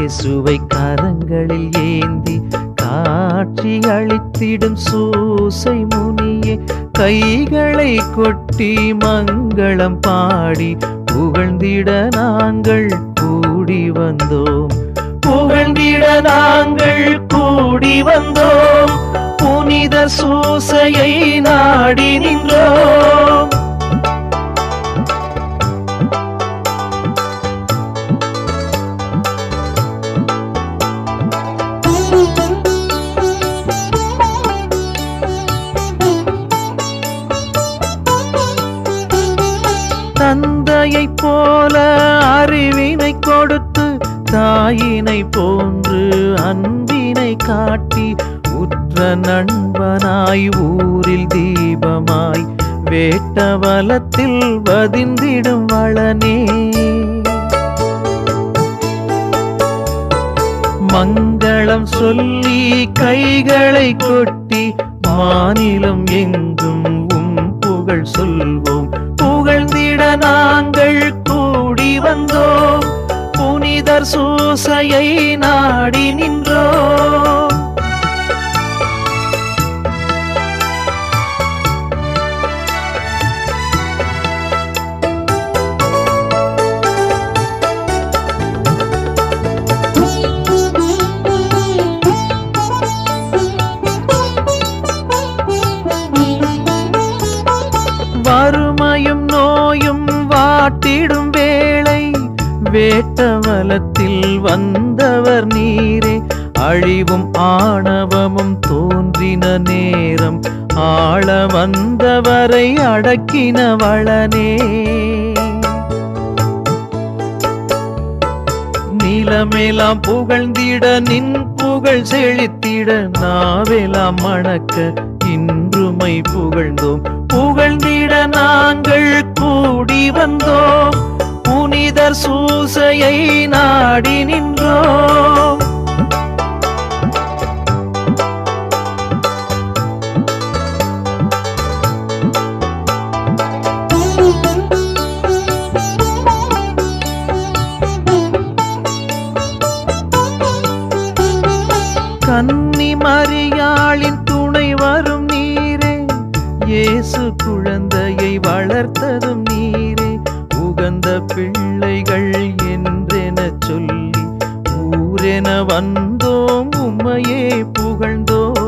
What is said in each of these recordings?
இயேசுவை கரங்களில் ஏந்தி காட்சி அளித்திடும் சூசை முனியே கைகளை கொட்டி மங்களம் பாடி புகழ்ந்திட நாங்கள் கூடி வந்தோம் புகழ்ந்திட நாங்கள் கூடி வந்தோம் புனித சூசையை நாடி நின்றோம் தந்தையைப் போல அறிவினை கொடுத்து தாயினை போன்று அன்பினை காட்டி உற்ற நண்பனாய் ஊரில் தீபமாய் வேட்டவலத்தில் வதிந்திடும் வளனே மங்களம் சொல்லி கைகளை கொட்டி மாநிலம் எங்கும் உம் புகழ் சொல்வோம் புகழ்ந்திட நாங்கள் கூடி வந்தோம் புனிதர் சூசையை நாடி நின்றோம் வறுமையும் நோயும் வாட்டிடும் வேளை வேட்டவலத்தில் வந்தவர் நீரே அழிவும் ஆணவமும் தோன்றின நேரம் ஆள வந்தவரை அடக்கின வளனே நிலமெல்லாம் புகழ்ந்திட நின் புகழ் செழித்திட நாவெல்லாம் மணக்க இன்றுமை புகழ்ந்தோம் புகழ்ந்திட நாங்கள் கூடி வந்தோம் புனிதர் சூசையை நாடி நின்றோம் கன்னி மரியாளின் துணை வரும் நீரே இயேசு குழந்தையை வளர்த்ததும் நீரே உகந்த பிள்ளைகள் என்றென சொல்லி ஊரென வந்தோம் உம்மையே புகழ்ந்தோம்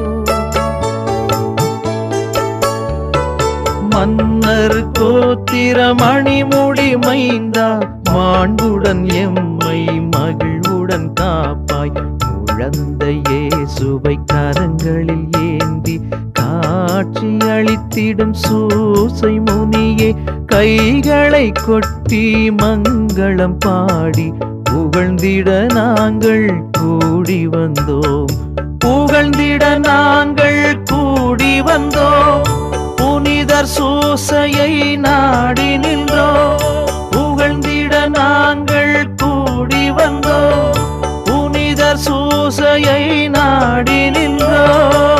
மன்னர் கோத்திர மணிமுடி மைந்தா மாண்புடன் எம்மை மகிழ்வுடன் காப்பாய் குழந்தை இயேசுவை கரங்களில் ஏந்தி காட்சி அளித்திடும் சூசை முனியே கைகளை கொட்டி மங்களம் பாடி புகழ்ந்திட நாங்கள் கூடி வந்தோம் புகழ்ந்திட நாங்கள் கூடி வந்தோம் புனிதர் சூசையை நாடி நின்றோம் புகழ்ந்திட நாங்கள் கூடி வந்தோம் புனிதர் சூசையை நாடி நின்றோம்